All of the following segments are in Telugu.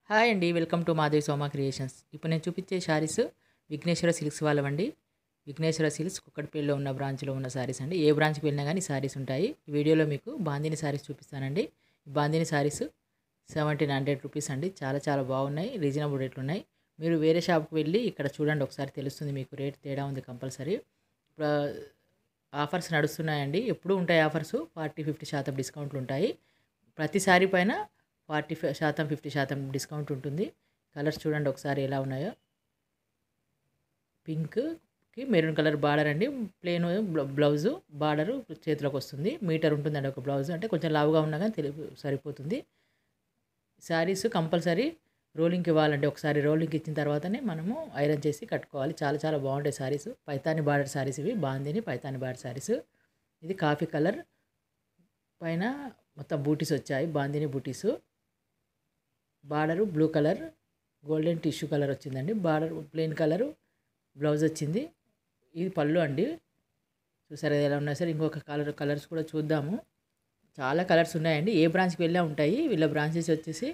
హాయ్ అండి welcome to Madhavi Soma creations ఇప్పుడు నేను చూపించే శారీస్ విఘ్నేశ్వర సిల్క్స్ వాళ్ళవండి విఘ్నేశ్వర సిల్క్స్ కుక్కటిపల్లిలో ఉన్న బ్రాంచ్లో ఉన్న శారీస్ అండి ఏ బ్రాంచ్కి వెళ్ళినా కానీ శారీస్ ఉంటాయి ఈ వీడియోలో మీకు బాందిని శారీస్ చూపిస్తానండి ఈ bandhini sarees seventeen hundred rupees అండి చాలా చాలా బాగున్నాయి రీజనబుల్ రేట్లు ఉన్నాయి మీరు వేరే షాప్కి వెళ్ళి ఇక్కడ చూడండి ఒకసారి తెలుస్తుంది మీకు రేట్ తేడా ఉంది కంపల్సరీ ఇప్పుడు ఆఫర్స్ నడుస్తున్నాయండి ఎప్పుడు ఉంటాయి ఆఫర్స్ ఫార్టీ ఫిఫ్టీ శాతం డిస్కౌంట్లు ఉంటాయి ప్రతి శారీ పైన ఫార్టీ శాతం ఫిఫ్టీ శాతం డిస్కౌంట్ ఉంటుంది కలర్స్ చూడండి ఒకసారి ఎలా ఉన్నాయో పింక్కి మెరూన్ కలర్ బార్డర్ అండి ప్లేన్ బ్లౌజు బార్డరు చేతిలోకి వస్తుంది మీటర్ ఉంటుందండి ఒక బ్లౌజ్ అంటే కొంచెం లావుగా ఉన్నా కానీ తెలుగు సరిపోతుంది శారీస్ కంపల్సరీ రోలింగ్కి ఇవ్వాలండి ఒకసారి రోలింగ్ ఇచ్చిన తర్వాతనే మనము ఐరన్ చేసి కట్టుకోవాలి చాలా చాలా బాగుంటాయి శారీస్ పైతాని బార్డర్ శారీస్ ఇవి బాందిని పైతాని బార్డర్ శారీస్ ఇది కాఫీ కలర్ పైన మొత్తం బూటీస్ వచ్చాయి బాందిని బూటీస్ border blue colour golden tissue colour వచ్చిందండి బార్డర్ ప్లెయిన్ కలరు బ్లౌజ్ వచ్చింది ఇది పళ్ళు అండి చూసారా ఎలా ఉన్నాయి సార్ ఇంకొక కలర్ కలర్స్ కూడా చూద్దాము చాలా కలర్స్ ఉన్నాయండి ఏ బ్రాంచ్కి వెళ్ళా ఉంటాయి వీళ్ళ బ్రాంచెస్ వచ్చేసి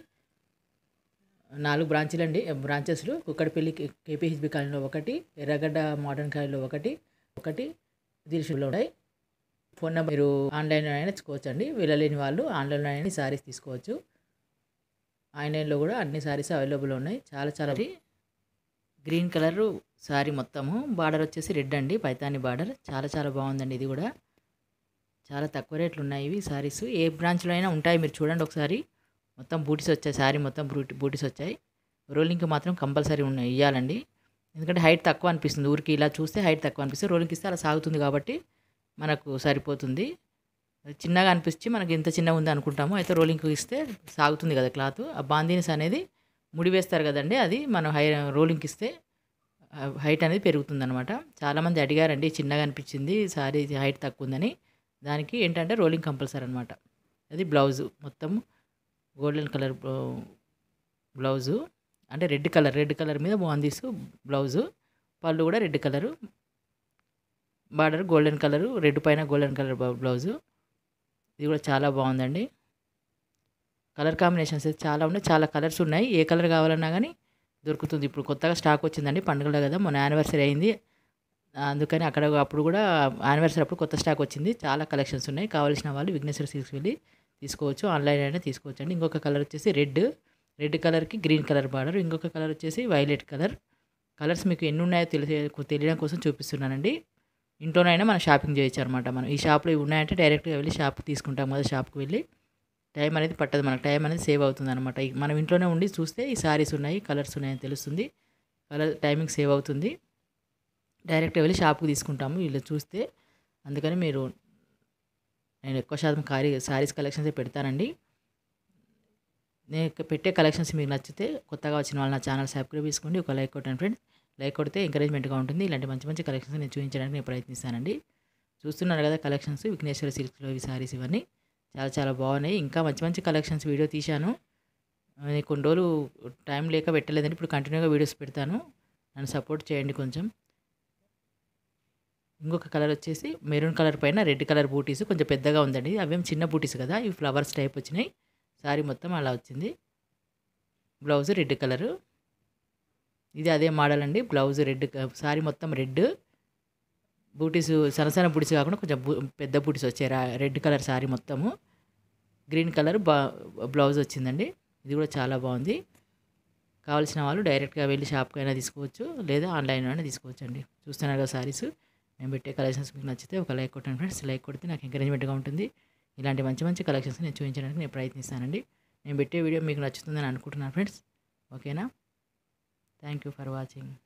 నాలుగు బ్రాంచీలు అండి బ్రాంచెస్లు కుక్కడపల్లి కేపీహెచ్బి కాలనీలో ఒకటి ఎర్రగడ్డ మోడర్న్ కాలనీలో ఒకటి ఒకటి దిల్షులో ఉన్నాయి ఫోన్ నెంబర్ మీరు ఆన్లైన్లో అయినా తెచ్చుకోవచ్చు అండి వెళ్ళలేని వాళ్ళు ఆన్లైన్లో అయినా శారీస్ తీసుకోవచ్చు ఆన్లైన్లో కూడా అన్ని శారీస్ అవైలబుల్ ఉన్నాయి చాలా చాలా గ్రీన్ కలర్ శారీ మొత్తము బార్డర్ వచ్చేసి రెడ్ అండి పైతాని బార్డర్ చాలా చాలా బాగుందండి ఇది కూడా చాలా తక్కువ రేట్లు ఉన్నాయి ఇవి శారీస్ ఏ బ్రాంచ్లో అయినా ఉంటాయి మీరు చూడండి ఒకసారి మొత్తం బూటీస్ వచ్చాయి శారీ మొత్తం బూటీ బూటీస్ వచ్చాయి రోలింగ్కి మాత్రం కంపల్సరీ ఉన్నాయి ఇవ్వాలండి ఎందుకంటే హైట్ తక్కువ అనిపిస్తుంది ఊరికి ఇలా చూస్తే హైట్ తక్కువ అనిపిస్తుంది రోలింగ్కి ఇస్తే అలా సాగుతుంది కాబట్టి మనకు సరిపోతుంది చిన్నగా అనిపించి మనకి ఇంత చిన్నగా ఉంది అనుకుంటాము అయితే రోలింగ్కి ఇస్తే సాగుతుంది కదా క్లాత్ ఆ బాందీనిస్ అనేది ముడి వేస్తారు కదండి అది మనం హై రోలింగ్కి ఇస్తే హైట్ అనేది పెరుగుతుంది అనమాట చాలామంది అడిగారండి చిన్నగా అనిపించింది సారీ హైట్ తక్కువ ఉందని దానికి ఏంటంటే రోలింగ్ కంపల్సరీ అనమాట అది బ్లౌజు మొత్తం గోల్డెన్ కలర్ బ్లౌజు అంటే రెడ్ కలర్ రెడ్ కలర్ మీద బాందీస్ బ్లౌజు పళ్ళు కూడా red colour border golden colour red పైన గోల్డెన్ కలర్ బ్లౌజు ఇది కూడా చాలా బాగుందండి కలర్ కాంబినేషన్స్ అయితే చాలా ఉన్నాయి చాలా కలర్స్ ఉన్నాయి ఏ కలర్ కావాలన్నా కానీ దొరుకుతుంది ఇప్పుడు కొత్తగా స్టాక్ వచ్చిందండి పండుగలు కదా మొన్న యానివర్సరీ అయింది అందుకని అక్కడ అప్పుడు కూడా యానివర్సరీ అప్పుడు కొత్త స్టాక్ వచ్చింది చాలా కలెక్షన్స్ ఉన్నాయి కావాల్సిన వాళ్ళు విఘ్నేశ్వర సిల్క్స్ వెళ్ళి తీసుకోవచ్చు ఆన్లైన్ అయినా తీసుకోవచ్చు అండి ఇంకొక కలర్ వచ్చేసి రెడ్ రెడ్ కలర్కి గ్రీన్ కలర్ బార్డర్ ఇంకొక కలర్ వచ్చేసి వైలెట్ కలర్ కలర్స్ మీకు ఎన్ని ఉన్నాయో తెలిసే తెలియడం కోసం చూపిస్తున్నానండి ఇంట్లోనైనా మనం షాపింగ్ చేయొచ్చు అనమాట మనం ఈ షాప్లో ఇవి ఉన్నాయంటే డైరెక్ట్గా వెళ్ళి షాప్ తీసుకుంటాం కదా షాప్కి వెళ్ళి టైం అనేది పట్టదు మనకు టైం అనేది సేవ్ అవుతుంది అనమాట మనం ఇంట్లోనే ఉండి చూస్తే ఈ సారీస్ ఉన్నాయి కలర్స్ ఉన్నాయని తెలుస్తుంది కలర్ టైమింగ్ సేవ్ అవుతుంది డైరెక్ట్గా వెళ్ళి షాప్కి తీసుకుంటాము వీళ్ళు చూస్తే అందుకని మీరు నేను ఎక్కువ శాతం కారీ శారీస్ కలెక్షన్స్ పెడతానండి నేను పెట్టే కలెక్షన్స్ మీకు నచ్చితే కొత్తగా వచ్చిన వాళ్ళు నా ఛానల్ సబ్స్క్రైబ్ చేసుకోండి ఒక లైక్ కొట్టండి ఫ్రెండ్స్ లైక్ కొడితే ఎంకరేజ్మెంట్గా ఉంటుంది ఇలాంటి మంచి మంచి కలెక్షన్స్ నేను చూపించడానికి నేను ప్రయత్నిస్తానండి చూస్తున్నారు కదా కలెక్షన్స్ విఘ్నేశ్వర సిల్క్స్లో ఇవి సారీస్ ఇవన్నీ చాలా చాలా బాగున్నాయి ఇంకా మంచి మంచి కలెక్షన్స్ వీడియో తీశాను కొన్ని రోజులు టైం లేక పెట్టలేదండి ఇప్పుడు కంటిన్యూగా వీడియోస్ పెడతాను నన్ను సపోర్ట్ చేయండి కొంచెం ఇంకొక కలర్ వచ్చేసి మెరూన్ కలర్ పైన రెడ్ కలర్ బూటీస్ కొంచెం పెద్దగా ఉందండి అవేం చిన్న బూటీస్ కదా ఇవి ఫ్లవర్స్ టైప్ వచ్చినాయి సారీ మొత్తం అలా వచ్చింది బ్లౌజ్ రెడ్ కలరు ఇది అదే మోడల్ అండి బ్లౌజ్ రెడ్ సారీ మొత్తం రెడ్ బూటీస్ సన్న సన్న బూటీస్ కాకుండా కొంచెం పెద్ద బూటీస్ వచ్చాయి రెడ్ కలర్ సారీ మొత్తము గ్రీన్ కలర్ బా బ్లౌజ్ వచ్చిందండి ఇది కూడా చాలా బాగుంది కావాల్సిన వాళ్ళు డైరెక్ట్గా వెళ్ళి షాప్కి అయినా తీసుకోవచ్చు లేదా ఆన్లైన్లో అయినా తీసుకోవచ్చు అండి చూస్తున్నారు కదా సారీస్ నేను పెట్టే కలెక్షన్స్ మీకు నచ్చితే ఒక లైక్ కొట్టండి ఫ్రెండ్స్ లైక్ కొడితే నాకు ఎంకరేజ్మెంట్గా ఉంటుంది ఇలాంటి మంచి మంచి కలెక్షన్స్ నేను చూపించడానికి నేను ప్రయత్నిస్తానండి నేను పెట్టే వీడియో మీకు నచ్చుతుందని అనుకుంటున్నాను ఫ్రెండ్స్ ఓకేనా థ్యాంక్ యూ ఫర్ వాచింగ్